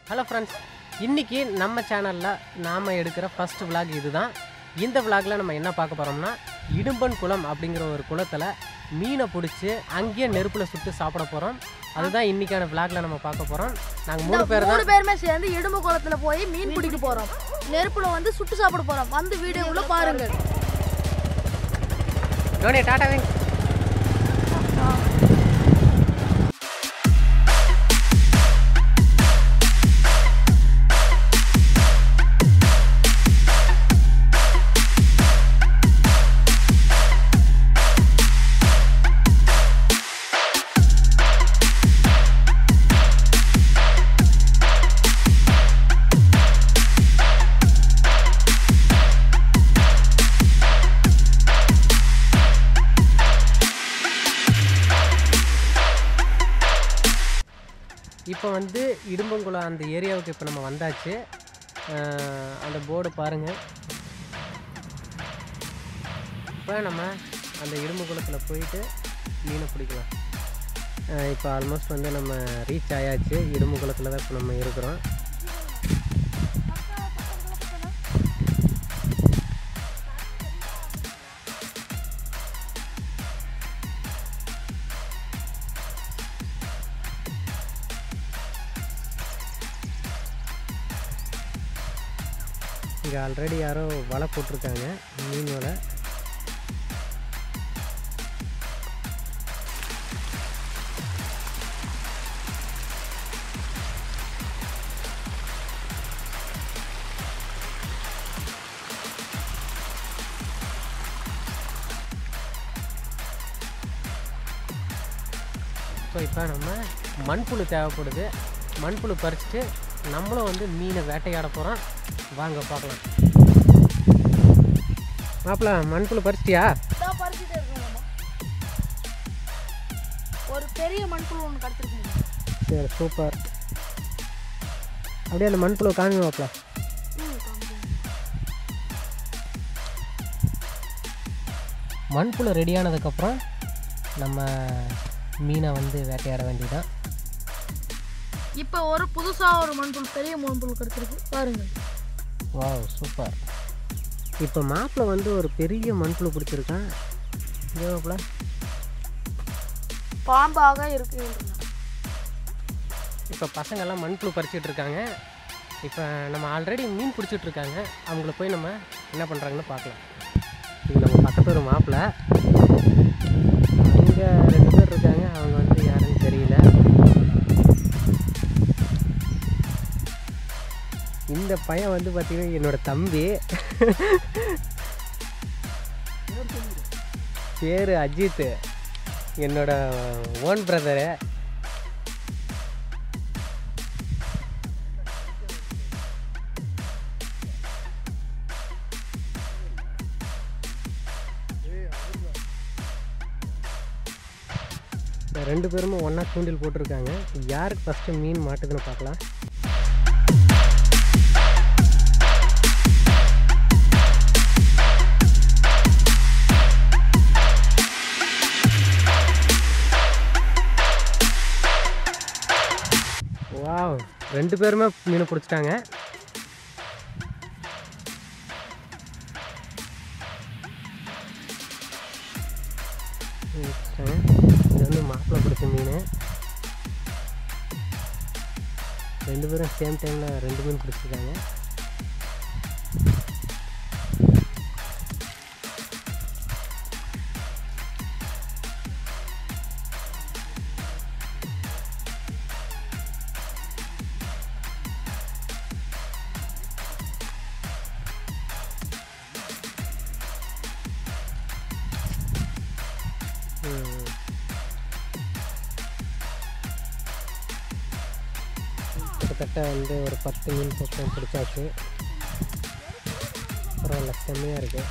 Hello friends இன்றைக்கி நம்ம சேனலில் நாம் எடுக்கிற ஃபர்ஸ்ட் vlog இதுதான் இந்த vlogல நம்ம என்ன பார்க்க போகிறோம்னா இடும்பன் குளம் அப்படிங்கிற ஒரு குளத்தில் மீனை பிடிச்சி அங்கேயே நெருப்பில் சுட்டு சாப்பிட போகிறோம் அதுதான் இன்றைக்கான vlogல நம்ம பார்க்க போகிறோம் நாங்கள் மூணு பேர் தான் மூணு பேருமே சேர்ந்து இடும்பு குளத்துல போய் மீன் பிடிக்க போறோம் நெருப்புல வந்து சுட்டு சாப்பிட போறோம் வந்து வீடியோக்குள்ள பாருங்க டோனி டாட்டாவே இப்போ வந்து இடும்பங்குளம் அந்த ஏரியாவுக்கு இப்போ நம்ம வந்தாச்சு அஹ் அந்த போர்டு பாருங்கள் இப்போ நம்ம அந்த இடும்புக்குளத்தில் போயிட்டு மீனை பிடிக்கலாம் அஹ் இப்போ ஆல்மோஸ்ட் வந்து நம்ம ரீச் ஆயாச்சு இடும்புக்குளத்தில் தான் இப்போ நம்ம இருக்கிறோம் இங்கே ஆல்ரெடி யாரோ வலை போட்டிருக்காங்க மீன் வலை ஸோ இப்போ நம்ம மண்புழு தேவைப்படுது மண்புழு பறிச்சுட்டு நம்மளும் வந்து மீனை வேட்டையாட போகிறோம் வாங்க பார்க்கலாம் மாப்பிள்ள மண்புழு பறிச்சிட்டியா இதான் பறிச்சுட்டு இருக்கோம் நம்ம. ஒரு பெரிய மண்புழு ஒன்று கடத்திருக்கீங்க சரி சூப்பர் அப்படியே அந்த மண்புழு காமி மாப்பிள்ள மண்புழு ரெடியானதுக்கப்புறம் நம்ம மீனை வந்து வேட்டையாட வேண்டியதான் இப்போ ஒரு புதுசா ஒரு மண்புழு பெரிய மண்புழு கடத்திருக்கு பாருங்க வாவ் சூப்பர் இப்போ மாப்பிள்ள வந்து ஒரு பெரிய மண்புழு பிடிச்சிருக்கான் இதே மாப்பிள்ள பாம்பாக இருக்கு இப்போ பசங்கெல்லாம் மண்புழு பறிச்சிட்டு இருக்காங்க இப்போ நம்ம ஆல்ரெடி மீன் பிடிச்சிட்டு இருக்காங்க அவங்கள போய் நம்ம என்ன பண்ணுறாங்கன்னு பார்க்கலாம் இது நம்ம பக்கத்து ஒரு மாப்பிள்ளை இங்கே ரெண்டு பேர் இருக்காங்க அவங்க வந்து யாருன்னு தெரியல இந்த பையன் வந்து பார்த்தீங்கன்னா என்னோட தம்பி பேர் அஜித் என்னோட ஓன் பிரதரு இந்த ரெண்டு பேருமே ஒன்றா தூண்டில் போட்டிருக்காங்க யாருக்கு ஃபஸ்ட்டு மீன் மாட்டுதுன்னு பார்க்கலாம் வாவ் ரெண்டு பேருமே மீனை பிடிச்சிட்டாங்க பிடிச்சிட்டாங்க இது வந்து மாப்பிள்ளை பிடிச்ச மீன் ரெண்டு பேரும் சேம் டைமில் ரெண்டு மீன் பிடிச்சிருக்காங்க ம். கிட்டத்தட்ட வந்து ஒரு பத்து மீன் பக்கம் பிடிச்சாச்சு பரவாயில்ல செம்மையாக இருக்குது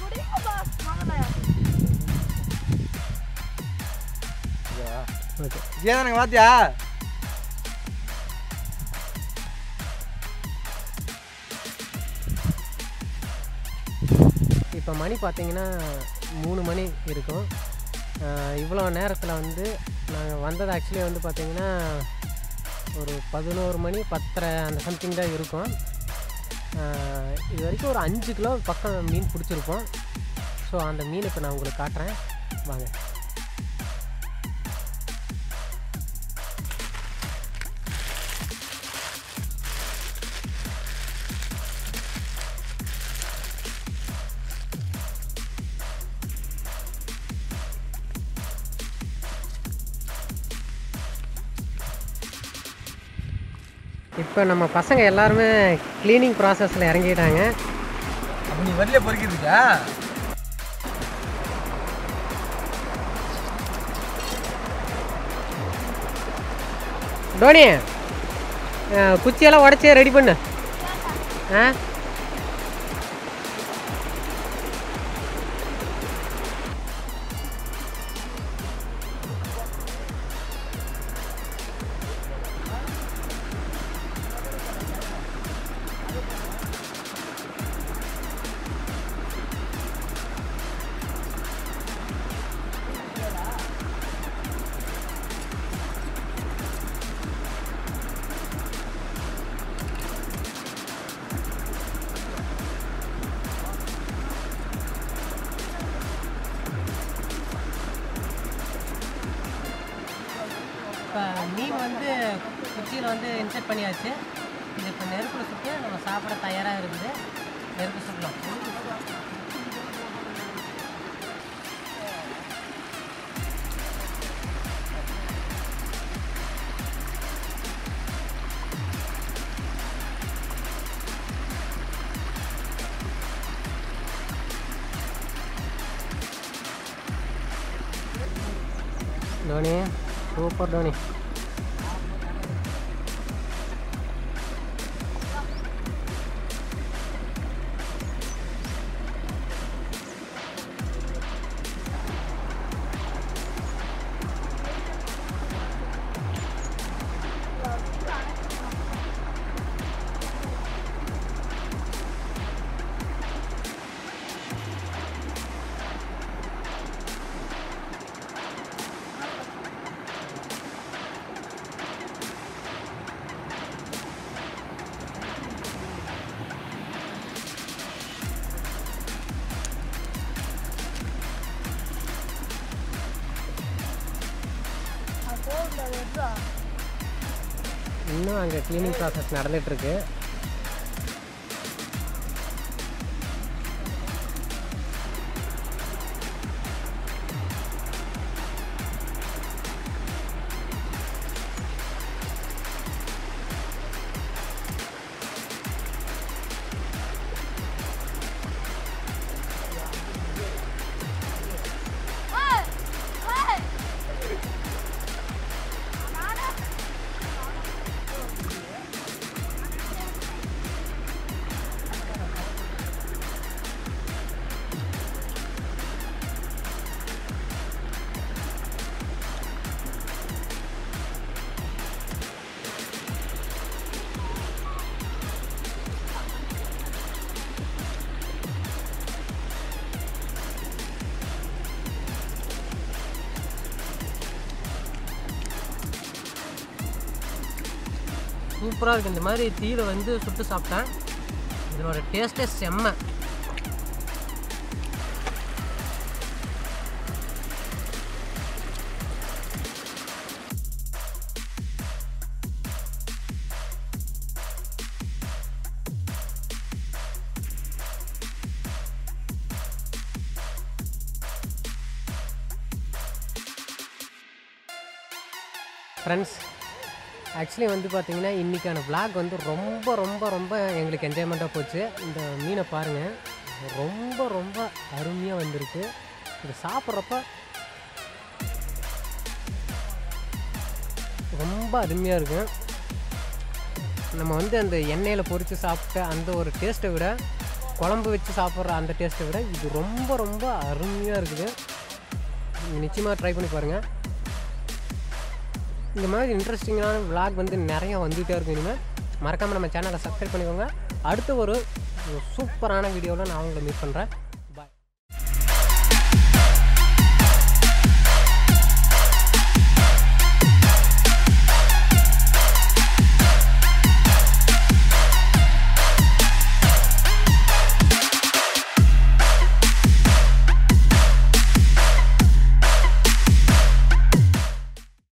ஓகே ஏதானங்க பாத்தியா இப்போ மணி பார்த்தீங்கன்னா மூணு மணி இருக்கும் இவ்வளோ நேரத்தில் வந்து நாங்கள் வந்தது ஆக்சுவலி வந்து பார்த்தீங்கன்னா ஒரு பதினோரு மணி பத்தரை அந்த சம்திங் தான் இருக்கும் ஆஹ் இது வரைக்கும் ஒரு அஞ்சு கிலோ பக்கம் மீன் பிடிச்சிருப்போம் ஸோ அந்த மீன் இப்போ நான் உங்களுக்கு காட்டுறேன் வாங்க இப்போ நம்ம பசங்க எல்லாருமே க்ளீனிங் ப்ராசஸில் இறங்கிட்டாங்க அப்ப நீ வரல பொறுக்கிறதுக்கா டோனி அஹ், குச்சியெல்லாம் உடச்சி ரெடி பண்ணு ஆ இப்போ மீன் வந்து குச்சியில் வந்து இன்செர்ட் பண்ணியாச்சு இது இப்போ நெருப்பில் சுட்டு நம்ம சாப்பிட தயாராக இருக்குது நெருப்பு சுடலாம் டோனி சூப்பர் டோனி இன்னும் அங்கே க்ளீனிங் ப்ராசஸ் நடந்துகிட்ருக்கு சூப்பராக இருக்குது இந்த மாதிரி தீயில வந்து சுட்டு சாப்பிட்டேன் இதனோட டேஸ்ட்டே செம்ம ஃப்ரெண்ட்ஸ் ஆக்சுவலி வந்து பார்த்தீங்கன்னா இன்றைக்கான vlog வந்து ரொம்ப ரொம்ப ரொம்ப எங்களுக்கு என்ஜாய்மெண்ட்டாக போச்சு இந்த மீனை பாருங்கள் ரொம்ப ரொம்ப அருமையாக வந்திருக்கு இது சாப்பிட்றப்ப ரொம்ப அருமையாக இருக்கும் நம்ம வந்து அந்த எண்ணெயில் பொரித்து சாப்பிட்ட அந்த ஒரு டேஸ்ட்டை விட குழம்பு வச்சு சாப்பிட்ற அந்த டேஸ்ட்டை விட இது ரொம்ப ரொம்ப அருமையாக இருக்குது நீங்கள் நிச்சயமாக ட்ரை பண்ணி பாருங்கள் இந்த மாதிரி இன்ட்ரெஸ்டிங்கான vlog வந்து நிறையா வந்துகிட்டே இருக்கும் இனிமேல் மறக்காமல் நம்ம சேனலை சப்ஸ்கிரைப் பண்ணிக்கோங்க அடுத்த ஒரு சூப்பரான வீடியோவில் நான் உங்களை மீட் பண்ணுறேன்